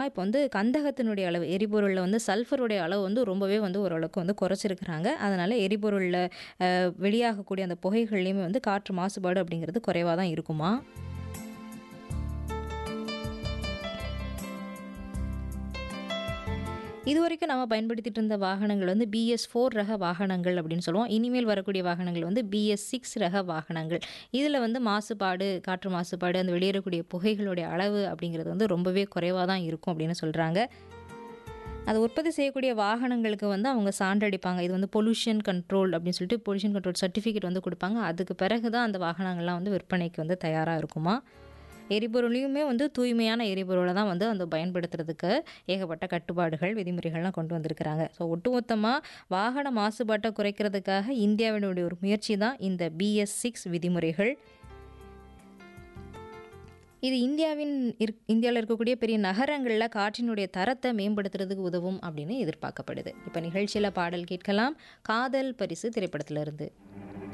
இப்போ வந்து கந்தகத்தினுடைய அளவு எரிபொருளில் வந்து சல்ஃபருடைய அளவு வந்து ரொம்பவே வந்து ஓரளவுக்கு வந்து குறைச்சிருக்கிறாங்க அதனால் எரிபொருளில் வெளியாகக்கூடிய அந்த புகைகள்லையுமே வந்து காற்று மாசுபாடு அப்படிங்கிறது குறைவாக தான் இருக்குமா இதுவரைக்கும் நம்ம பயன்படுத்திட்டு இருந்த வாகனங்கள் வந்து பிஎஸ் ஃபோர் ரக வாகனங்கள் அப்படின்னு சொல்லுவோம் இனிமேல் வரக்கூடிய வாகனங்கள் வந்து பிஎஸ் சிக்ஸ் ரக வாகனங்கள் இதில் வந்து மாசுபாடு காற்று மாசுபாடு அந்த வெளியேறக்கூடிய புகைகளுடைய அளவு அப்படிங்கிறது வந்து ரொம்பவே குறைவாக தான் இருக்கும் அப்படின்னு சொல்கிறாங்க அதை உற்பத்தி செய்யக்கூடிய வாகனங்களுக்கு வந்து அவங்க சான்றடிப்பாங்க இது வந்து பொல்யூஷன் கண்ட்ரோல் அப்படின்னு சொல்லிட்டு பொல்யூஷன் கண்ட்ரோல் சர்டிஃபிகேட் வந்து கொடுப்பாங்க அதுக்கு பிறகு தான் அந்த வாகனங்கள்லாம் வந்து விற்பனைக்கு வந்து தயாராக இருக்குமா எரிபொருளையுமே வந்து தூய்மையான எரிபொருளை தான் வந்து அந்த பயன்படுத்துறதுக்கு ஏகப்பட்ட கட்டுப்பாடுகள் விதிமுறைகள்லாம் கொண்டு வந்திருக்கிறாங்க ஸோ ஒட்டுமொத்தமாக வாகன மாசுபாட்டை குறைக்கிறதுக்காக இந்தியாவினுடைய ஒரு முயற்சி தான் இந்த பிஎஸ் சிக்ஸ் விதிமுறைகள் இது இந்தியாவின் இருக் இந்தியாவில் இருக்கக்கூடிய பெரிய நகரங்களில் காற்றினுடைய தரத்தை மேம்படுத்துறதுக்கு உதவும் அப்படின்னு எதிர்பார்க்கப்படுது இப்போ நிகழ்ச்சியில் பாடல் கேட்கலாம் காதல் பரிசு திரைப்படத்திலிருந்து